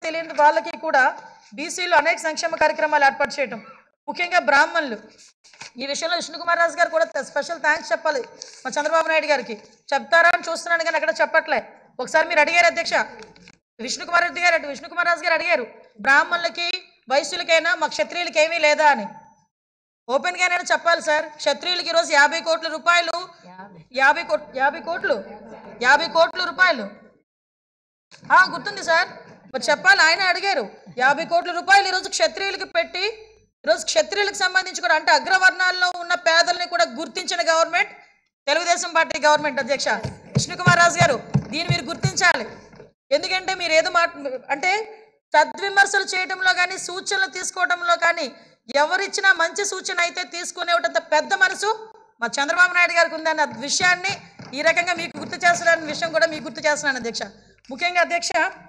తెలియని వాళ్ళకి కూడా బీసీలు అనేక సంక్షేమ కార్యక్రమాలు ఏర్పాటు చేయటం ముఖ్యంగా బ్రాహ్మణులు ఈ విషయంలో విష్ణుకుమార్ రాజు గారు కూడా స్పెషల్ థ్యాంక్స్ చెప్పాలి మా చంద్రబాబు నాయుడు గారికి చెప్తారా అని చూస్తున్నాను కానీ అక్కడ చెప్పట్లే ఒకసారి మీరు అడిగారు అధ్యక్ష విష్ణుకుమార్ రెడ్డి గారు అటు విష్ణుకుమార్ రాజు గారు అడిగారు బ్రాహ్మణులకి వైశ్యులకైనా మా క్షత్రియులకి ఏమీ లేదా అని ఓపెన్ గానే చెప్పాలి సార్ క్షత్రియులకి ఈరోజు యాభై కోట్ల రూపాయలు యాభై కోట్ యాభై కోట్లు యాభై కోట్ల రూపాయలు ఆ, గుర్తుంది సార్ మరి చెప్పాలి ఆయన అడిగారు యాభై కోట్ల రూపాయలు ఈరోజు క్షత్రియులకి పెట్టి ఈరోజు క్షత్రియులకు సంబంధించి కూడా అంటే అగ్రవర్ణాల్లో ఉన్న పేదల్ని కూడా గుర్తించిన గవర్నమెంట్ తెలుగుదేశం పార్టీ గవర్నమెంట్ అధ్యక్ష విష్ణుకుమార్ రాజు గారు దీన్ని మీరు గుర్తించాలి ఎందుకంటే మీరు ఏదో మాట అంటే సద్విమర్శలు చేయడంలో కానీ సూచనలు తీసుకోవడంలో కానీ ఎవరిచ్చినా మంచి సూచన అయితే తీసుకునేటంత పెద్ద మనసు మా చంద్రబాబు నాయుడు గారికి ఉందన్న విషయాన్ని ఈ రకంగా మీకు గుర్తు చేస్తున్నాను విషయం కూడా మీకు గుర్తు చేస్తున్నాను అధ్యక్ష ముఖ్యంగా అధ్యక్ష